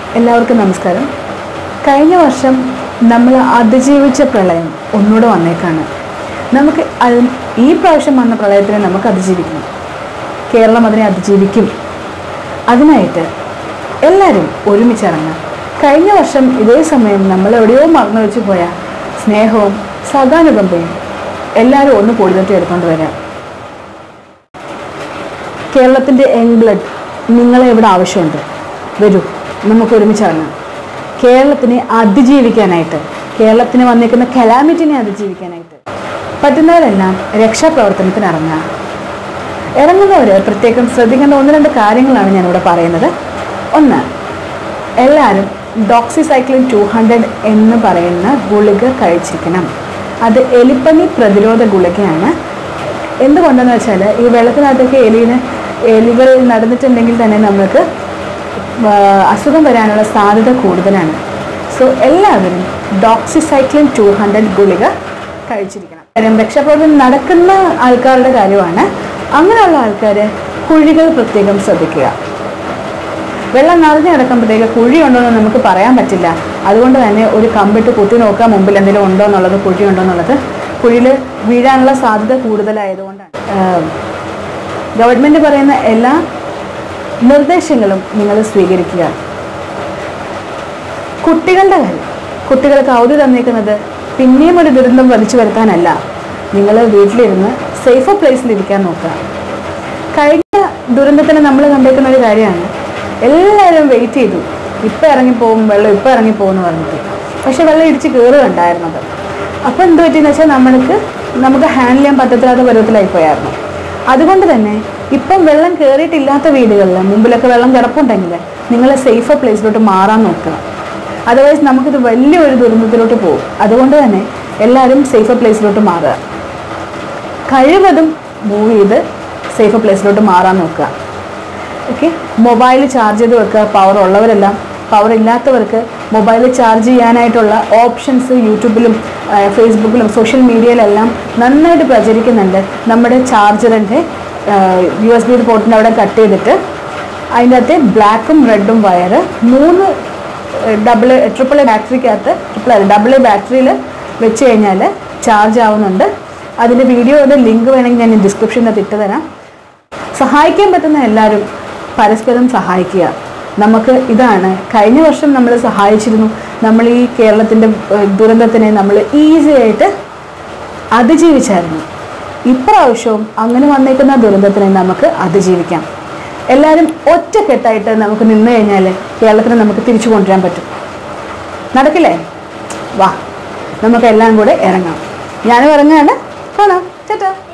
എല്ലാവർക്കും നമസ്കാരം കഴിഞ്ഞ വർഷം നമ്മൾ അതിജീവിച്ച പ്രളയം ഒന്നുകൂടെ വന്നേക്കാണ് നമുക്ക് അത് ഈ പ്രാവശ്യം വന്ന പ്രളയത്തിനെ നമുക്ക് അതിജീവിക്കണം കേരളം അതിനെ അതിജീവിക്കും അതിനായിട്ട് എല്ലാവരും ഒരുമിച്ചിറങ്ങാം കഴിഞ്ഞ വർഷം ഇതേ സമയം നമ്മൾ എവിടെയോ മറന്നു വെച്ച് പോയ സ്നേഹവും സദാനുകമ്പയും എല്ലാവരും ഒന്ന് പൊടിതട്ടി എടുത്തുകൊണ്ട് വരാം കേരളത്തിൻ്റെ യങ് ബ്ലഡ് നിങ്ങളെ ഇവിടെ ആവശ്യമുണ്ട് വരൂ നമുക്ക് ഒരുമിച്ച് ഇറങ്ങാം കേരളത്തിനെ അതിജീവിക്കാനായിട്ട് കേരളത്തിന് വന്നിരിക്കുന്ന കലാമിറ്റിനെ അതിജീവിക്കാനായിട്ട് പറ്റുന്നവരെല്ലാം രക്ഷാപ്രവർത്തനത്തിന് ഇറങ്ങുക ഇറങ്ങുന്നവർ പ്രത്യേകം ശ്രദ്ധിക്കേണ്ട ഒന്ന് രണ്ട് കാര്യങ്ങളാണ് ഞാനിവിടെ പറയുന്നത് ഒന്ന് എല്ലാവരും ഡോക്സിസൈക്ലിൻ ടു ഹൺഡ്രഡ് എന്ന് പറയുന്ന ഗുളിക കഴിച്ചിരിക്കണം അത് എലിപ്പനി പ്രതിരോധ ഗുളികയാണ് എന്തുകൊണ്ടെന്ന് വെച്ചാൽ ഈ വെള്ളത്തിനകത്തൊക്കെ എലിന് എലികൾ നടന്നിട്ടുണ്ടെങ്കിൽ തന്നെ നമ്മൾക്ക് ആ, അസുഖം വരാനുള്ള സാധ്യത കൂടുതലാണ് സോ എല്ലാവരും ഡോക്സിസൈക്ലിൻ ടു ഹൺഡ്രഡ് ഗുളിക കഴിച്ചിരിക്കണം കാര്യം രക്ഷാപ്രവർത്തനം നടക്കുന്ന ആൾക്കാരുടെ കാര്യമാണ് അങ്ങനെയുള്ള ആൾക്കാർ കുഴികൾ പ്രത്യേകം ശ്രദ്ധിക്കുക വെള്ളം നിറഞ്ഞു കിടക്കുമ്പോഴത്തേക്ക് കുഴി ഉണ്ടോ എന്ന് നമുക്ക് പറയാൻ പറ്റില്ല അതുകൊണ്ട് തന്നെ ഒരു കമ്പിട്ട് കുത്തി നോക്കാം മുമ്പിൽ എന്തെങ്കിലും ഉണ്ടോ എന്നുള്ളത് കുഴി ഉണ്ടോ എന്നുള്ളത് കുഴിയിൽ വീഴാനുള്ള സാധ്യത കൂടുതലായതുകൊണ്ടാണ് ഗവൺമെൻറ് പറയുന്ന എല്ലാ നിർദ്ദേശങ്ങളും നിങ്ങൾ സ്വീകരിക്കുക കുട്ടികളുടെ കാര്യം കുട്ടികൾക്ക് അവധി തന്നേക്കുന്നത് പിന്നെയും ഒരു ദുരന്തം വലിച്ചു വരുത്താനല്ല നിങ്ങൾ വീട്ടിലിരുന്ന് സേഫ് പ്ലേസിൽ ഇരിക്കാൻ നോക്കുക കഴിഞ്ഞ ദുരന്തത്തിന് നമ്മൾ കണ്ടേക്കുന്ന ഒരു കാര്യമാണ് എല്ലാവരും വെയിറ്റ് ചെയ്തു ഇപ്പം ഇറങ്ങിപ്പോവും വെള്ളം ഇപ്പം ഇറങ്ങിപ്പോകും എന്ന് പറഞ്ഞിട്ട് പക്ഷെ വെള്ളം ഇടിച്ച് കയറുകയുണ്ടായിരുന്നത് അപ്പോൾ എന്ത് പറ്റിയെന്ന് വെച്ചാൽ നമ്മൾക്ക് നമുക്ക് ഹാൻഡിൽ ചെയ്യാൻ പറ്റത്തില്ലാത്ത പരുവത്തിലായി പോയായിരുന്നു അതുകൊണ്ട് തന്നെ ഇപ്പം വെള്ളം കയറിയിട്ടില്ലാത്ത വീടുകളിൽ മുമ്പിലൊക്കെ വെള്ളം കിടപ്പുണ്ടെങ്കിൽ നിങ്ങൾ സേഫ് പ്ലേസിലോട്ട് മാറാൻ നോക്കുക അതർവൈസ് നമുക്കിത് വലിയൊരു ദുരന്തത്തിലോട്ട് പോകും അതുകൊണ്ട് തന്നെ എല്ലാവരും സേഫ് പ്ലേസിലോട്ട് മാറുക കഴിവതും മൂവ് ചെയ്ത് സേഫ് പ്ലേസിലോട്ട് മാറാൻ നോക്കുക ഓക്കെ മൊബൈൽ ചാർജ് ചെയ്ത് വെക്കുക പവർ ഉള്ളവരെല്ലാം പവർ ഇല്ലാത്തവർക്ക് മൊബൈൽ ചാർജ് ചെയ്യാനായിട്ടുള്ള ഓപ്ഷൻസ് യൂട്യൂബിലും ആ, ഫേസ്ബുക്കിലും സോഷ്യൽ മീഡിയയിലെല്ലാം നന്നായിട്ട് പ്രചരിക്കുന്നുണ്ട് നമ്മുടെ ചാർജറിൻ്റെ യു എസ് ബി പോർട്ടിൻ്റെ അവിടെ കട്ട് ചെയ്തിട്ട് അതിൻ്റെ അകത്ത് ബ്ലാക്കും റെഡും വയറ് മൂന്ന് ഡബിൾ ട്രിപ്പിൾ എ ബാറ്ററിക്കകത്ത് ട്രിപ്പിൾ അല്ല ഡബിൾ എ ബാറ്ററിയിൽ വെച്ച് കഴിഞ്ഞാൽ ചാർജ് ആവുന്നുണ്ട് അതിൻ്റെ വീഡിയോയുടെ ലിങ്ക് വേണമെങ്കിൽ ഞാൻ ഡിസ്ക്രിപ്ഷനിൽ ഇട്ട് തരാം സഹായിക്കാൻ പറ്റുന്ന എല്ലാവരും പരസ്പരം സഹായിക്കുക നമുക്ക് ഇതാണ് കഴിഞ്ഞ വർഷം നമ്മൾ സഹായിച്ചിരുന്നു നമ്മൾ ഈ കേരളത്തിൻ്റെ ഏഹ്, ദുരന്തത്തിനെ നമ്മൾ ഈസി ആയിട്ട് അതിജീവിച്ചായിരുന്നു ഇപ്രാവശ്യവും അങ്ങനെ വന്നേക്കുന്ന ദുരന്തത്തിനെ നമുക്ക് അതിജീവിക്കാം എല്ലാവരും ഒറ്റക്കെട്ടായിട്ട് നമുക്ക് നിന്ന് കഴിഞ്ഞാൽ കേരളത്തിനെ നമുക്ക് തിരിച്ചു കൊണ്ടുവരാൻ പറ്റും നടക്കില്ലേ വാ നമുക്കെല്ലാം കൂടെ ഇറങ്ങാം ഞാനും ഇറങ്ങാണ് കാണാം ചേട്ടാ